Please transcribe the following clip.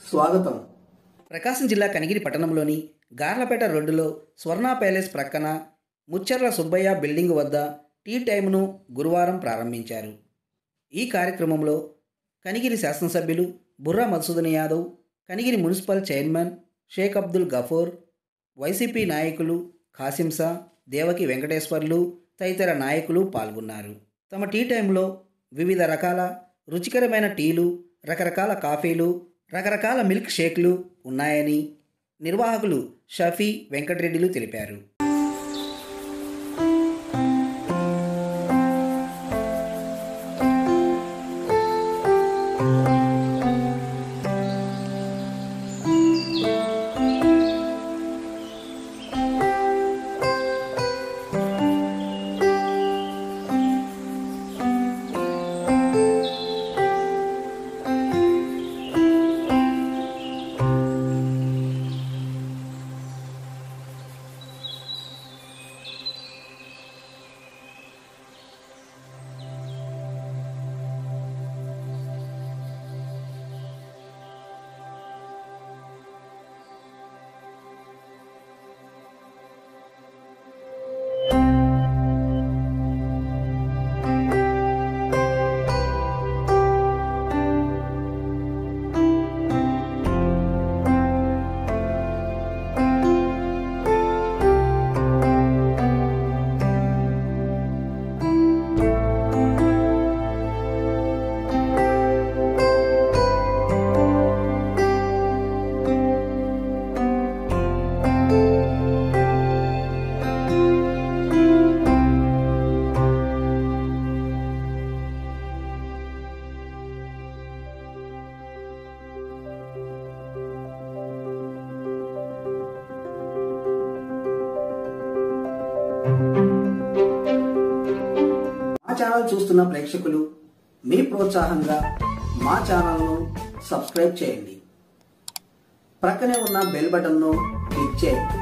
స్వాగతం ప్రకాశం జిల్లా కనిగిరి పట్టణంలోని గార్లపేట రోడ్డులో స్వర్ణ ప్యాలెస్ ప్రక్కన ముచ్చర్ల సుబ్బయ్య బిల్డింగ్ వద్ద టీ టైంను గురువారం ప్రారంభించారు ఈ కార్యక్రమంలో కనిగిరి శాసనసభ్యులు Burra Madhusudan Yadav Kanigiri municipal chairman Sheikh Abdul Gafoor YCP నాయకులు ఖాసింసా దేవకి వెంకటేశ్వర్లు తదితర నాయకులు పాల్గొన్నారు తమ టీ టైంలో వివిధ రకాల రుచికరమైన టీలు రకరకాల కాఫీలు రకరకాల మిల్క్ షేక్లు ఉన్నాయని నిర్వాహకులు షఫీ వెంకటరెడ్డిలు తెలిపారు మా ఛానల్ చూస్తున్న ప్రేక్షకులు మీ ప్రోత్సాహంగా మా ఛానల్ను సబ్స్క్రైబ్ చేయండి ప్రక్కనే ఉన్న బెల్ బటన్ను క్లిక్ చేయండి